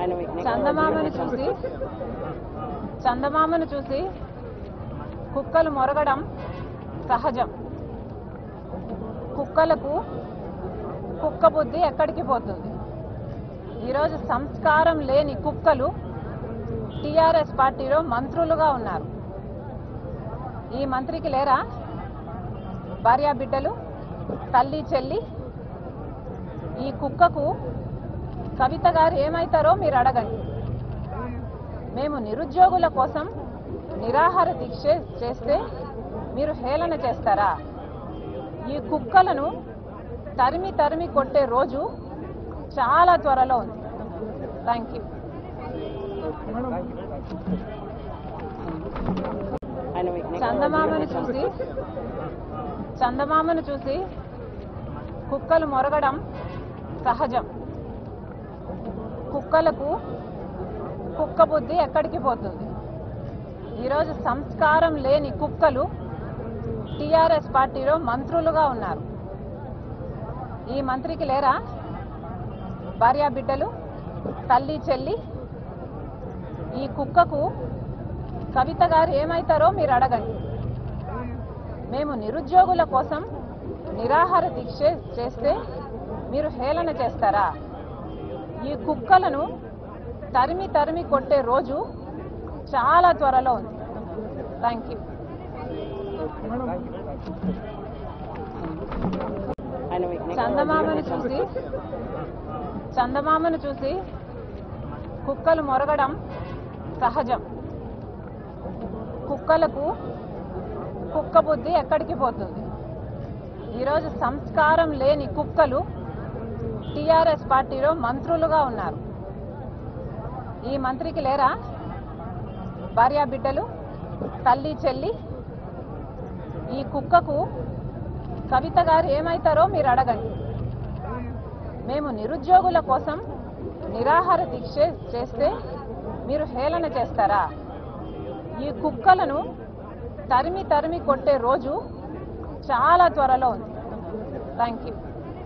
చందమామను చూసి చందమామను చూసి కుక్కలు మొరగడం సహజం కుక్కలకు కుక్క బుద్ధి ఎక్కడికి పోతుంది ఈరోజు సంస్కారం లేని కుక్కలు టీఆర్ఎస్ పార్టీలో మంత్రులుగా ఉన్నారు ఈ మంత్రికి లేరా భార్యా బిడ్డలు తల్లి చెల్లి ఈ కుక్కకు కవిత గారు ఏమైతారో మీరు అడగండి మేము నిరుద్యోగుల కోసం నిరాహార దీక్ష చేస్తే మీరు హేళన చేస్తారా ఈ కుక్కలను తరిమి తరిమి కొట్టే రోజు చాలా త్వరలో ఉంది థ్యాంక్ యూ చందమామను చూసి చందమామను చూసి కుక్కలు మొరగడం సహజం కుక్కలకు కుక్క బుద్ధి ఎక్కడికి పోతుంది ఈరోజు సంస్కారం లేని కుక్కలు టీఆర్ఎస్ పార్టీలో మంత్రులుగా ఉన్నారు ఈ మంత్రికి లేరా భార్యా బిడ్డలు తల్లి చెల్లి ఈ కుక్కకు కవిత గారు ఏమైతారో మీరు అడగండి మేము నిరుద్యోగుల కోసం నిరాహార దీక్ష చేస్తే మీరు హేళన చేస్తారా ఈ కుక్కలను తరిమి తరిమి కొట్టే రోజు చాలా త్వరలో ఉంది థ్యాంక్ యూ చందమామను చూసి చందమామను చూసి కుక్కలు మొరగడం సహజం కుక్కలకు కుక్క బుద్ధి ఎక్కడికి పోతుంది ఈరోజు సంస్కారం లేని కుక్కలు టీఆర్ఎస్ పార్టీలో మంత్రులుగా ఉన్నారు ఈ మంత్రికి లేరా భార్యా బిడ్డలు తల్లి చెల్లి ఈ కుక్కకు కవిత గారు ఏమైతారో మీరు అడగండి మేము నిరుద్యోగుల కోసం నిరాహార దీక్ష చేస్తే మీరు హేళన చేస్తారా ఈ కుక్కలను తరిమి తరిమి కొట్టే రోజు చాలా త్వరలో ఉంది థ్యాంక్ యూ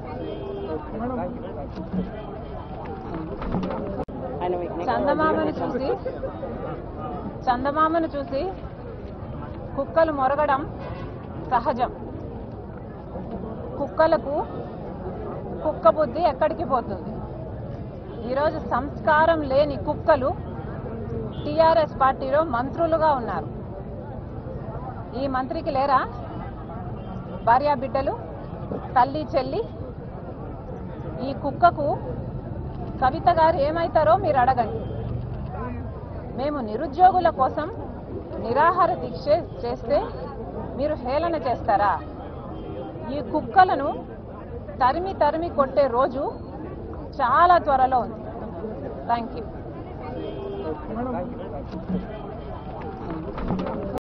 చందమామను చూసి చందమామను చూసి కుక్కలు మొరగడం సహజం కుక్కలకు కుక్క బుద్ధి ఎక్కడికి పోతుంది ఈరోజు సంస్కారం లేని కుక్కలు టీఆర్ఎస్ పార్టీలో మంత్రులుగా ఉన్నారు ఈ మంత్రికి లేరా భార్యా బిడ్డలు తల్లి చెల్లి ఈ కుక్కకు కవిత గారు ఏమైతారో మీరు అడగండి మేము నిరుద్యోగుల కోసం నిరాహార దీక్ష చేస్తే మీరు హేళన చేస్తారా ఈ కుక్కలను తరిమి తరిమి కొట్టే రోజు చాలా త్వరలో ఉంది థ్యాంక్ యూ